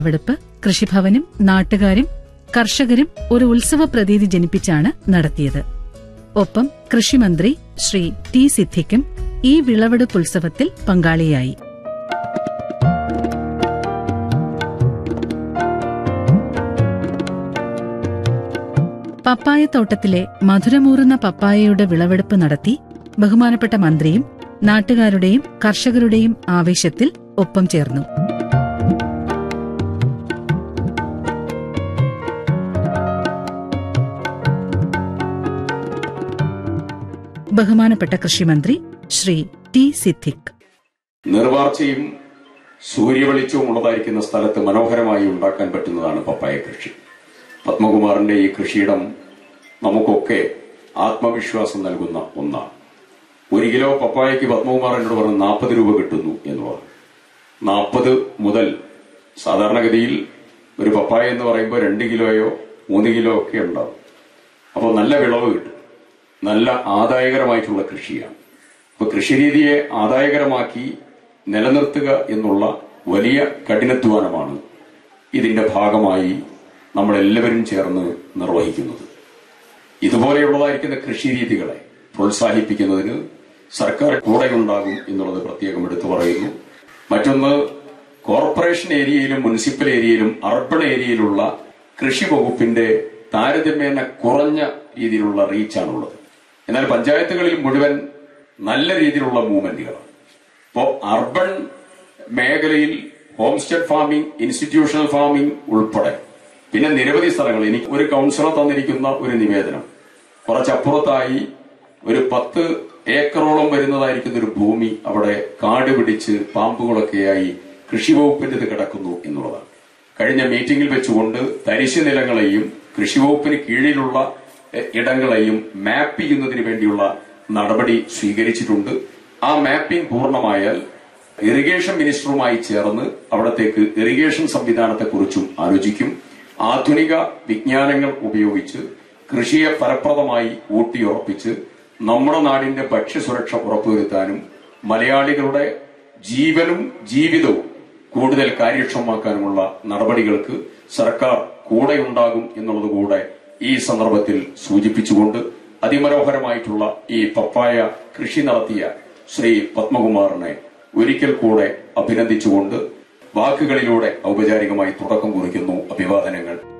വിളവെടുപ്പ് കൃഷിഭവനും നാട്ടുകാരും കർഷകരും ഒരു ഉത്സവ പ്രതീതി ജനിപ്പിച്ചാണ് നടത്തിയത് ഒപ്പം കൃഷിമന്ത്രി ശ്രീ ടി സിദ്ദിഖും ഈ വിളവെടുപ്പ് ഉത്സവത്തിൽ പങ്കാളിയായി പപ്പായത്തോട്ടത്തിലെ മധുരമൂറുന്ന പപ്പായയുടെ വിളവെടുപ്പ് നടത്തി ബഹുമാനപ്പെട്ട മന്ത്രിയും നാട്ടുകാരുടെയും കർഷകരുടെയും ആവേശത്തിൽ ഒപ്പം ചേർന്നു ബഹുമാനപ്പെട്ട കൃഷിമന്ത്രി ശ്രീ ടി സിദ്ദിഖ് നിർവാർച്ചയും സൂര്യവെളിച്ചവും ഉള്ളതായിരിക്കുന്ന സ്ഥലത്ത് മനോഹരമായി ഉണ്ടാക്കാൻ പറ്റുന്നതാണ് പപ്പായ കൃഷി പത്മകുമാറിന്റെ ഈ കൃഷിയിടം നമുക്കൊക്കെ ആത്മവിശ്വാസം നൽകുന്ന ഒന്നാണ് ഒരു കിലോ പപ്പായയ്ക്ക് പത്മകുമാർ എന്നോട് പറഞ്ഞു നാൽപ്പത് രൂപ കിട്ടുന്നു എന്ന് പറഞ്ഞു നാൽപ്പത് മുതൽ സാധാരണഗതിയിൽ ഒരു പപ്പായ എന്ന് പറയുമ്പോൾ രണ്ട് കിലോയോ മൂന്ന് കിലോ ഒക്കെ ഉണ്ടാവും അപ്പോൾ നല്ല വിളവ് കിട്ടും നല്ല ആദായകരമായിട്ടുള്ള കൃഷിയാണ് അപ്പൊ കൃഷിരീതിയെ ആദായകരമാക്കി നിലനിർത്തുക എന്നുള്ള വലിയ കഠിനാധ്വാനമാണ് ഇതിന്റെ ഭാഗമായി നമ്മളെല്ലാവരും ചേർന്ന് നിർവഹിക്കുന്നത് ഇതുപോലെയുള്ളതായിരിക്കുന്ന കൃഷിരീതികളെ പ്രോത്സാഹിപ്പിക്കുന്നതിന് സർക്കാർ കൂടെയുണ്ടാകും എന്നുള്ളത് പ്രത്യേകം എടുത്തു പറയുന്നു മറ്റൊന്ന് കോർപ്പറേഷൻ ഏരിയയിലും മുനിസിപ്പൽ ഏരിയയിലും അർബൺ ഏരിയയിലുള്ള കൃഷി വകുപ്പിന്റെ താരതമ്യേന കുറഞ്ഞ രീതിയിലുള്ള റീച്ചാണുള്ളത് എന്നാൽ പഞ്ചായത്തുകളിൽ മുഴുവൻ നല്ല രീതിയിലുള്ള മൂവ്മെന്റുകളാണ് ഇപ്പോ അർബൺ മേഖലയിൽ home stay farming institutional farming ഉൾപ്പെടെ പിന്നെ നിരവധി സ്ഥലങ്ങൾ എനിക്ക് ഒരു കൗൺസിലർ തന്നിരിക്കുന്ന ഒരു നിവേദനം കുറച്ചപ്പുറത്തായി ഒരു പത്ത് ഏക്കറോളം വരുന്നതായിരിക്കുന്ന ഒരു ഭൂമി അവിടെ കാട് പിടിച്ച് പാമ്പുകളൊക്കെയായി കൃഷി വകുപ്പിന്റെ കിടക്കുന്നു എന്നുള്ളതാണ് കഴിഞ്ഞ മീറ്റിംഗിൽ വെച്ചുകൊണ്ട് തരിശു നിലങ്ങളെയും കൃഷി വകുപ്പിന് കീഴിലുള്ള എ, ഇടങ്ങളെയും മാപ്പ് ചെയ്യുന്നതിന് വേണ്ടിയുള്ള നടപടി സ്വീകരിച്ചിട്ടുണ്ട് ആ മാപ്പിംഗ് പൂർണ്ണമായാൽ ഇറിഗേഷൻ മിനിസ്റ്ററുമായി ചേർന്ന് അവിടത്തേക്ക് ഇറിഗേഷൻ സംവിധാനത്തെക്കുറിച്ചും ആലോചിക്കും ആധുനിക വിജ്ഞാനങ്ങൾ ഉപയോഗിച്ച് കൃഷിയെ ഫലപ്രദമായി ഊട്ടിയുറപ്പിച്ച് നമ്മുടെ നാടിന്റെ ഭക്ഷ്യസുരക്ഷ ഉറപ്പുവരുത്താനും മലയാളികളുടെ ജീവനും ജീവിതവും കൂടുതൽ കാര്യക്ഷമമാക്കാനുമുള്ള നടപടികൾക്ക് സർക്കാർ കൂടെയുണ്ടാകും എന്നുള്ളത് കൂടെ ഈ സന്ദർഭത്തിൽ സൂചിപ്പിച്ചുകൊണ്ട് അതിമനോഹരമായിട്ടുള്ള ഈ പപ്പായ കൃഷി നടത്തിയ ശ്രീ പത്മകുമാറിനെ ഒരിക്കൽ കൂടെ അഭിനന്ദിച്ചുകൊണ്ട് വാക്കുകളിലൂടെ ഔപചാരികമായി തുടക്കം കുറിക്കുന്നു അഭിവാദനങ്ങൾ